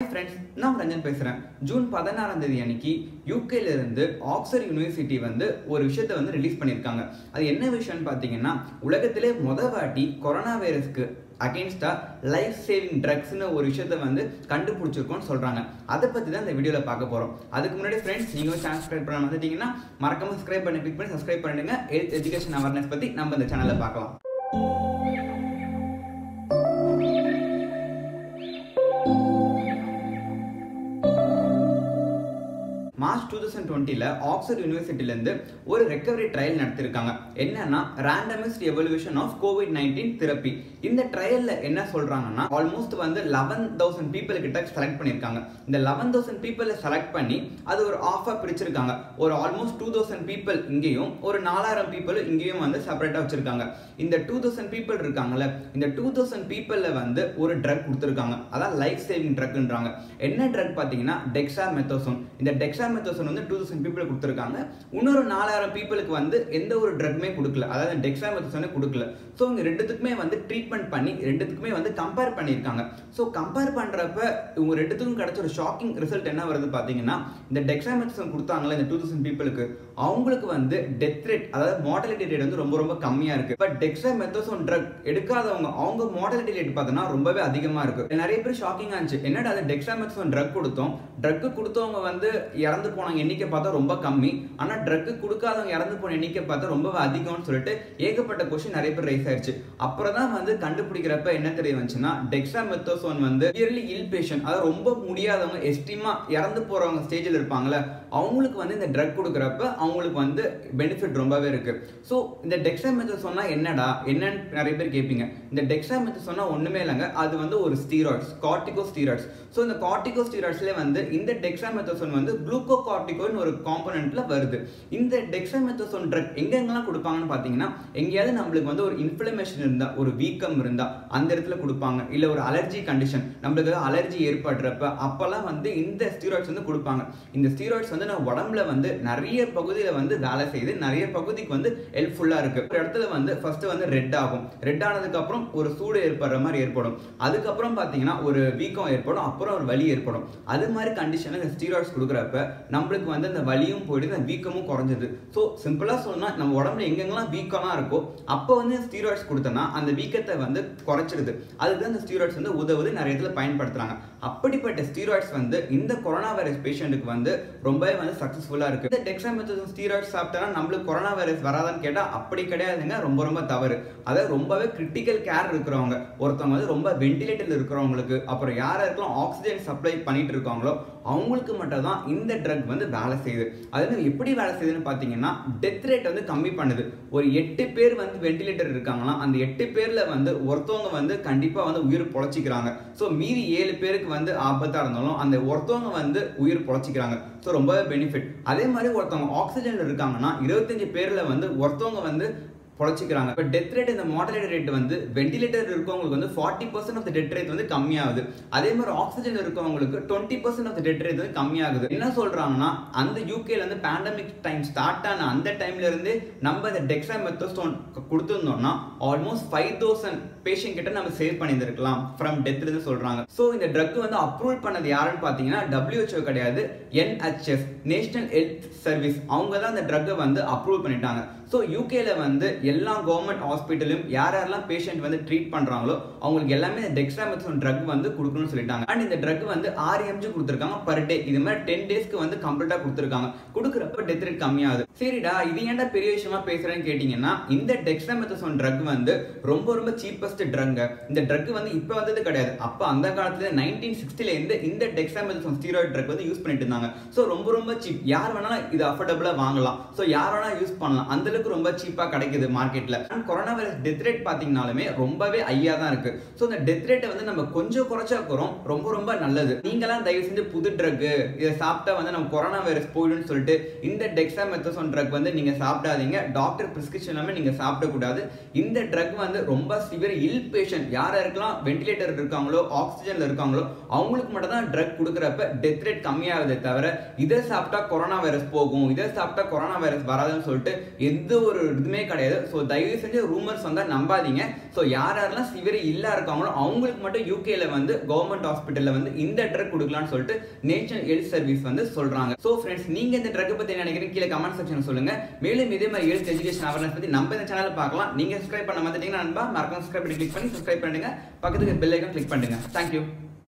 friends நான் ரஞ்சன் பேசுகிறேன் June பதினாறாம் தேதி அன்னைக்கு யூகேல இருந்து ஆக்ஸ்போர்ட் யூனிவர்சிட்டி வந்து ஒரு விஷயத்தை வந்து ரிலீஸ் பண்ணியிருக்காங்க அது என்ன விஷயம்னு பார்த்தீங்கன்னா உலகத்திலே முத வாட்டி கொரோனா வைரஸ்க்கு அகெயின்ஸ்டா லைஃப் சேவிங் ட்ரக்ஸ்னு ஒரு விஷயத்த வந்து கண்டுபிடிச்சிருக்கோம்னு சொல்றாங்க அதை பத்தி தான் இந்த வீடியோல பார்க்க போறோம் அதுக்கு முன்னாடி ஃப்ரெண்ட்ஸ் நீங்க வந்து சேனல் சப்ஸ்கிரைப் பண்ண வந்துட்டீங்கன்னா மறக்காம சப்ஸ்கிரைப் பண்ணி கிளிக் பண்ணி சப்ஸ்கிரைப் பண்ணிடுங்க ஹெல்த் எஜுகேஷன் அவேர்னஸ் பத்தி நம்ம இந்த சேனல்ல பார்க்கலாம் மார்ச் டூ தௌசண்ட் டுவெண்ட்டியில் ஆக்ஸ்போர்ட் யூனிவர்சிட்டிலேருந்து ஒரு ரெக்கவரி ட்ரையல் நடத்திருக்காங்க என்னன்னா randomised evaluation of COVID nineteen therapy இந்த ட்ரையலில் என்ன சொல்கிறாங்கன்னா ஆல்மோஸ்ட் வந்து லெவன் தௌசண்ட் பீப்புள் கிட்ட செலக்ட் பண்ணியிருக்காங்க இந்த லெவன் தௌசண்ட் பீப்புளை செலக்ட் பண்ணி அது ஒரு ஆஃபாக பிரிச்சிருக்காங்க ஒரு ஆல்மோஸ்ட் டூ தௌசண்ட் பீப்புள் இங்கேயும் ஒரு நாலாயிரம் பீப்புள் இங்கேயும் வந்து செப்பரேட்டாக வச்சிருக்காங்க இந்த டூ தௌசண்ட் பீப்புள் இருக்காங்கல்ல இந்த டூ தௌசண்ட் பீப்புளில் வந்து ஒரு ட்ரக் கொடுத்துருக்காங்க அதான் லைஃப் சேவிங் ட்ரக்ன்றாங்க என்ன ட்ரக் பார்த்தீங்கன்னா டெக்ஸா மெத்தோசோன் இந்த டெக்ஸா மெத்தோசோன் வந்து டூ தௌசண்ட் பீப்புள் கொடுத்துருக்காங்க இன்னொரு நாலாயிரம் பீப்புளுக்கு வந்து எந்த ஒரு ட்ரக்குமே கொடுக்கல அதாவது டெக்ஸா மெத்தோசோனே கொடுக்கல ஸோ இவங்க ரெண்டுத்துக்குமே வந்து ட்ரீட்மெண்ட் பண்ணி ரெண்டுத்துக்குமே வந்து கம்பேர் பண்ணியிருக்காங்க ஸோ கம்பேர் பண்ணுறப்ப இவங்க ரெண்டுத்துக்கும் கிடைச்ச ஒரு ஷாக்கிங் ரிசல்ட் என்ன வருது பார்த்தீங்கன்னா இந்த டெக்ஸா மெத்தோசோன் கொடுத்தாங்களே இந்த டூ தௌசண்ட் பீப்புளுக்கு அவங்களுக்கு வந்து டெத் ரேட் அதாவது மார்டலிட்டி ரேட் வந்து ரொம்ப ரொம்ப கம்மியாக இருக்கு பட் டெக்ஸா மெத்தோசோன் ட்ரக் எடுக்காதவங்க அவங்க மார்டலிட்டி ரேட் பார்த்தோன்னா ரொம்பவே அதிகமாக இருக்கு நிறைய பேர் ஷாக்கிங்காக இருந்துச்சு என்னடா அது டெக்ஸா மெத்தோசோன் ட்ரக் கொடுத்தோம் ட்ரக் கொடுத்தவங்க வந்து இறந்து போனவங்க எண்ணிக்கை பார்த்தா ரொம்ப கம்மி ஆனால் ட்ரக் கொடுக்காதவங்க இறந்து போன எண்ணிக்கை பார்த்தா ரொம்பவே அதிகம்னு சொல்லிட்டு ஏகப்பட்ட கொஸ்டின் நிறைய பேர் ரைஸ் ஆயிடுச்சு அப்புறம் தான் வந்து கண்டுபிடிக்கிறப்ப என்ன தெரிய வந்துச்சுன்னா டெக்ஸா மெத்தோசோன் வந்து இயர்லி இல் பேஷன் அதாவது ரொம்ப முடியாதவங்க எஸ்டிமா இறந்து போறவங்க ஸ்டேஜில் இருப்பாங்கல்ல அவங்களுக்கு வந்து இந்த ட்ரக் கொடுக்குறப்ப அவங்களுக்கு வந்து பெனிஃபிட் ரொம்பவே இருக்கு ஸோ இந்த டெக்ஸா மெத்தோசோன்னா என்னடா என்னன்னு நிறைய பேர் கேட்பீங்க இந்த டெக்ஸா மெத்தோசோன்னா ஒண்ணுமே இல்லைங்க அது வந்து ஒரு ஸ்டீராய்ட்ஸ் கார்டிகோ ஸ்டீராய்ட்ஸ் ஸோ இந்த கார்டிகோ ஸ்டீராய்ட்ஸ்ல வந்து இந்த டெக்ஸா மெத்தோசோன் வந்து குளூக்கோ கார்டிகோன்னு ஒரு காம்பனண்ட்ல வருது இந்த டெக்ஸாமெத்தோசோன் ட்ரக் எங்கெங்கெல்லாம் கொடுப்பாங்கன்னு பார்த்தீங்கன்னா எங்கேயாவது நம்மளுக்கு வந்து ஒரு இன்ஃப்ளமேஷன் இருந்தா ஒரு வீக்கம் இருந்தா அந்த இடத்துல கொடுப்பாங்க இல்ல ஒரு அலர்ஜி கண்டிஷன் நம்மளுக்கு அலர்ஜி ஏற்படுறப்ப அப்பெல்லாம் வந்து இந்த ஸ்டீராய்ட்ஸ் வந்து கொடுப்பாங்க இந்த ஸ்டீராய்ட்ஸ் வந்து நம்ம உடம்புல வந்து நிறைய பகுதியில வந்து வேலை செய்யுது நிறைய பகுதிக்கு வந்து ஹெல்ப்ஃபுல்லா இருக்கு ஒரு இடத்துல வந்து ஃபர்ஸ்ட் வந்து ரெட் ஆகும் ரெட் ஆனதுக்கு அப்புறம் ஒரு சூடு ஏற்படுற மாதிரி ஏற்படும் அதுக்கப்புறம் பார்த்தீங்கன்னா ஒரு வீக்கம் ஏற்படும் அப்புறம் ஒரு வலி ஏற்படும் அது மாதிரி கண்டிஷன்ல இந்த ஸ்டீராய்ட்ஸ் கொடுக்குறப்ப நம்மளுக்கு வந்து அந்த வலியும் போயிடுது அந்த வீக்கமும் குறைஞ்சது ஸோ சிம்பிளாக சொன்னால் நம்ம உடம்புல எங்கெங்கெல்லாம் வீக்கம்லாம் இருக்கோ அப்போ வந்து ஸ்டீராய்ட்ஸ் கொடுத்தோன்னா அந்த வீக்கத்தை வந்து குறைச்சிடுது அதுக்கு அந்த ஸ்டீராய்ட்ஸ் வந்து உதவுது நிறைய இடத்துல பயன்படுத்துறாங்க அப்படிப்பட்ட ஸ்டீராய்ட்ஸ் வந்து இந்த கொரோனா வைரஸ் பேஷண்ட்டுக்கு வந்து ரொம்பவே வந்து சக்ஸஸ்ஃபுல்லாக இருக்கு இந்த டெக்ஸாமெத்தோசன் ஸ்டீராய்ட்ஸ் சாப்பிட்டா நம்மளுக்கு கொரோனா வைரஸ் வராதான்னு கேட்டால் அப்படி கிடையாதுங்க ரொம்ப ரொம்ப தவறு அதாவது ரொம்பவே கிரிட்டிக்கல் கேர் இருக்கிறவங்க ஒருத்தவங்க வந்து ரொம்ப வென்டிலேட்டர்ல இருக்கிறவங்களுக்கு அப்புறம் யார் யாருக்கெல்லாம் ஆக்சிஜன் சப்ளை பண்ணிட்டு இருக்காங்களோ அவங்களுக்கு மட்டும் தான் இந்த ட்ரக் வந்து வேலை செய்யுது அது வந்து எப்படி வேலை செய்யுதுன்னு பார்த்தீங்கன்னா டெத் ரேட் வந்து கம்மி பண்ணுது ஒரு எட்டு பேர் வந்து வென்டிலேட்டர் இருக்காங்கன்னா அந்த எட்டு பேர்ல வந்து ஒருத்தவங்க வந்து கண்டிப்பா வந்து உயிர் பொழைச்சிக்கிறாங்க ஸோ மீதி ஏழு பேருக்கு வந்து ஆபத்தா இருந்தாலும் அந்த ஒருத்தவங்க வந்து உயிர் பொழைச்சிக்கிறாங்க ஸோ ரொம்பவே பெனிஃபிட் அதே மாதிரி ஒருத்தவங்க ஆக்சிஜன்ல இருக்காங்கன்னா இருபத்தஞ்சு பேர்ல வந்து ஒருத்தவங்க வந்து பொழைச்சிக்கிறாங்க இப்போ டெத் ரேட் இந்த மாடரேட் ரேட் வந்து வென்டிலேட்டர் இருக்கவங்களுக்கு வந்து forty percent of death rate வந்து கம்மியாகுது அதே மாதிரி ஆக்சிஜன் இருக்கவங்களுக்கு twenty percent of death rate வந்து கம்மியாகுது என்ன சொல்றாங்கன்னா அந்த யூகேல இருந்து பேண்டமிக் டைம் ஸ்டார்ட் ஆன அந்த டைம்ல இருந்து நம்ம இந்த டெக்ஸா மெத்தோஸ்டோன் கொடுத்துருந்தோம்னா ஆல்மோஸ்ட் ஃபைவ் தௌசண்ட் பேஷண்ட் கிட்ட நம்ம சேவ் பண்ணியிருந்திருக்கலாம் ஃப்ரம் டெத்ல இருந்து சொல்றாங்க ஸோ இந்த ட்ரக் வந்து அப்ரூவல் பண்ணது யாருன்னு பார்த்தீங்கன்னா டபிள்யூஹெச்ஓ கிடையாது என்ஹெச்எஸ் நேஷனல் ஹெல்த் சர்வீஸ் அவங்க தான் இந்த ட்ரக்கை வந்து அப்ரூவல் பண்ணிட்டாங்க ஸோ யூகேல வந்து எல்லா கவர்மெண்ட் ஹாஸ்பிட்டலும் யார் யாரெல்லாம் பேஷண்ட் வந்து ட்ரீட் பண்றாங்களோ அவங்களுக்கு எல்லாமே இந்த டெக்ஸாமெத்தோன் ட்ரக் வந்து கொடுக்கணும்னு சொல்லிட்டாங்க அண்ட் இந்த ட்ரக் வந்து ஆறு எம்ஜி கொடுத்துருக்காங்க பர் டே இது மாதிரி டென் டேஸ்க்கு வந்து கம்ப்ளீட்டா கொடுத்துருக்காங்க கொடுக்குறப்ப டெத் ரேட் கம்மியாகுது சரிடா இது ஏன்டா பெரிய விஷயமா பேசுறேன்னு கேட்டீங்கன்னா இந்த டெக்ஸாமெத்தோன் ட்ரக் வந்து ரொம்ப ரொம்ப சீப்பஸ்ட் ட்ரக் இந்த ட்ரக் வந்து இப்போ வந்தது கிடையாது அப்போ அந்த காலத்துல நைன்டீன் சிக்ஸ்டில இருந்து இந்த டெக்ஸாமெத்தோன் ஸ்டீராய்ட் ட்ரக் வந்து யூஸ் பண்ணிட்டு இருந்தாங்க ஸோ ரொம்ப ரொம்ப சீப் யார் வேணாலும் இது அஃபோர்டபுளா வாங்கலாம் ஸோ யார் வேணா யூஸ் பண்ணலாம் அந்த அளவுக்கு ரொம்ப சீப்பா கிடைக்குது மார்க்கெட்ல and corona virus death rate பாத்தீங்கனாலுமே ரொம்பவே ஐயா தான் இருக்கு ஸோ இந்த டெத் ரேட்டை வந்து நம்ம கொஞ்சம் குறைச்சா குறோம் ரொம்ப ரொம்ப நல்லது நீங்களாம் தயவு செஞ்சு புது ட்ரக் இதை சாப்பிட்டா வந்து நம்ம கொரோனா வைரஸ் போயிடும்னு சொல்லிட்டு இந்த டெக்ஸா மெத்தோசோன் ட்ரக் வந்து நீங்க சாப்பிடாதீங்க டாக்டர் பிரிஸ்கிரிப்ஷன் எல்லாமே நீங்க சாப்பிடக்கூடாது இந்த ட்ரக் வந்து ரொம்ப சிவியர் இல் பேஷண்ட் யார் யாருக்கெல்லாம் வென்டிலேட்டர் இருக்காங்களோ ஆக்சிஜன்ல இருக்காங்களோ அவங்களுக்கு மட்டும் தான் ட்ரக் கொடுக்குறப்ப டெத் ரேட் கம்மியாகுதே தவிர இதை சாப்பிட்டா கொரோனா வைரஸ் போகும் இதை சாப்பிட்டா கொரோனா வைரஸ் வராதுன்னு சொல்லிட்டு எந்த ஒரு இதுவுமே கிடையாது ஸோ தயவு செஞ்சு ரூமர்ஸ் வந்தால் நம்பாதீங்க ஸோ யார் யாரெல்லாம் சிவியர் இல்லா இருக்காங்களோ அவங்களுக்கு மட்டும் யூகேல வந்து கவர்மெண்ட் ஹாஸ்பிட்டலில் வந்து இந்த ட்ரக் கொடுக்கலாம்னு சொல்லிட்டு நேஷனல் ஹெல்த் சர்வீஸ் வந்து சொல்றாங்க ஸோ ஃப்ரெண்ட்ஸ் நீங்க இந்த ட்ரக் பத்தி என்ன நினைக்கிறீங்க கீழே கமெண்ட் செக்ஷன் சொல்லுங்க மேலும் இதே மாதிரி ஹெல்த் எஜுகேஷன் அவேர்னஸ் பத்தி நம்ம இந்த சேனல் பார்க்கலாம் நீங்க சப்ஸ்கிரைப் பண்ண மாட்டீங்கன்னா நண்பா மறக்காம சப்ஸ்கிரைப் பண்ணி கிளிக் பண்ணி சப்ஸ்கிரைப் பண்ணுங்க பக்கத்துக்கு பெல் ஐக்கன் கிளிக் பண்ணுங்க தேங்க்யூ